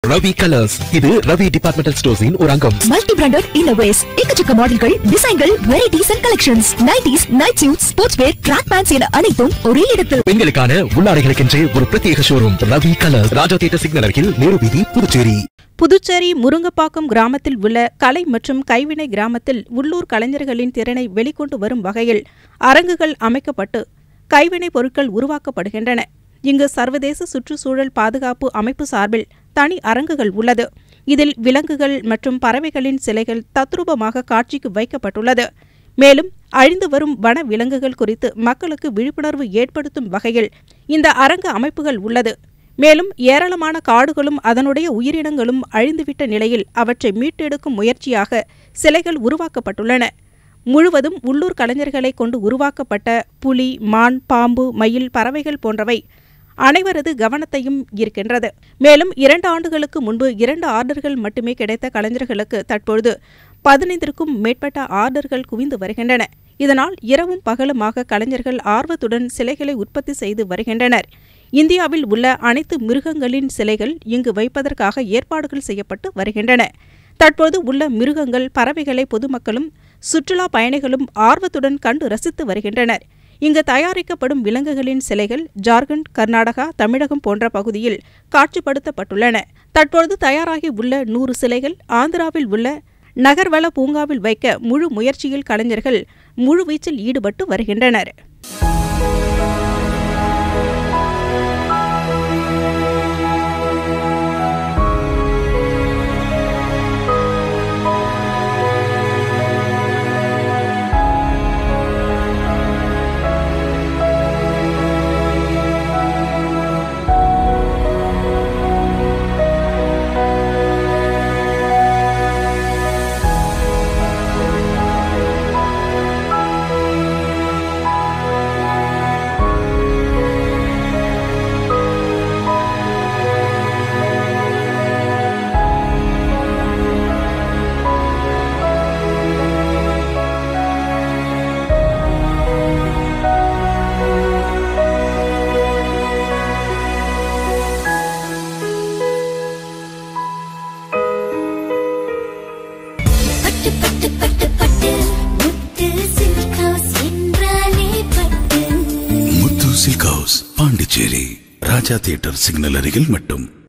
Ravi colours இது Ravi departmental ஸ்டோர்ஸின் ஒரு அங்கம் மல்டி பிராண்டட் இன்னோவேஸ் எக்கச்சக்க மாடல்கள் டிசைன்கள் varieties and collections nighties night suit sports wear track pants என அனைத்தும் ஒரே இடத்தில் பெண்களுக்கான உள்ளாடைகளுக்கென்றே ஒரு பிரத்யேக showroom Ravi colours Raja theatre signal அருகில் நேரு வீதி புதுச்சேரி புதுச்சேரி முருங்கப்பாக்கம் கிராமத்தில் உள்ள கலை மற்றும் கைவினை கிராமத்தில் உள்ளூர் கலைஞர்களின் திறனை வெளிக்கொண்டு வரும் வகையில் அரங்குகள் அமைக்கப்பட்டு கைவினைப் பொருட்கள் உருவாக்கப்படுகின்றன இங்கு சர்வதேச சுற்றுச்சூழல் பாதுகாப்பு அமைப்பு சார்பில் தனி அரங்குகள் உள்ளது இதில் விலங்குகள் மற்றும் பறவைகளின் சிலைகள் தத்ரூபமாக காட்சிக்கு வைக்கப்பட்டுள்ளது மேலும் அழிந்து வரும் வன விலங்குகள் குறித்து மக்களுக்கு விழிப்புணர்வு ஏற்படுத்தும் வகையில் இந்த அரங்கு அமைப்புகள் உள்ளது மேலும் ஏராளமான காடுகளும் அதனுடைய உயிரினங்களும் அழிந்துவிட்ட நிலையில் அவற்றை மீட்டெடுக்கும் முயற்சியாக சிலைகள் உருவாக்கப்பட்டுள்ளன முழுவதும் உள்ளூர் கலைஞர்களை கொண்டு உருவாக்கப்பட்ட புலி மான் பாம்பு மயில் பறவைகள் போன்றவை அனைவரது கவனத்தையும் ஈர்க்கின்றது மேலும் இரண்டு ஆண்டுகளுக்கு முன்பு இரண்டு ஆர்டர்கள் மட்டுமே கிடைத்த கலைஞர்களுக்கு தற்பொழுது பதினைந்திற்கும் மேற்பட்ட ஆர்டர்கள் குவிந்து வருகின்றன இதனால் இரவும் பகலுமாக கலைஞர்கள் ஆர்வத்துடன் சிலைகளை உற்பத்தி செய்து வருகின்றனர் இந்தியாவில் உள்ள அனைத்து மிருகங்களின் சிலைகள் இங்கு வைப்பதற்காக ஏற்பாடுகள் செய்யப்பட்டு வருகின்றன தற்போது உள்ள மிருகங்கள் பறவைகளை பொதுமக்களும் சுற்றுலா பயணிகளும் ஆர்வத்துடன் கண்டு ரசித்து வருகின்றனர் இங்கு தயாரிக்கப்படும் விலங்குகளின் சிலைகள் ஜார்க்கண்ட் கர்நாடகா தமிழகம் போன்ற பகுதியில் காட்சிப்படுத்தப்பட்டுள்ளன தற்பொழுது தயாராகி உள்ள நூறு சிலைகள் ஆந்திராவில் உள்ள நகர்வள பூங்காவில் வைக்க முழு முயற்சியில் கலைஞர்கள் முழுவீச்சில் ஈடுபட்டு வருகின்றனர் பட்டு பட்டு பட்டு பட்டு முத்து சில்க் ஹவுஸ் என்றாலே Pattu Muthu silk house Pondicherry Raja theatre signal அருகில் மட்டும்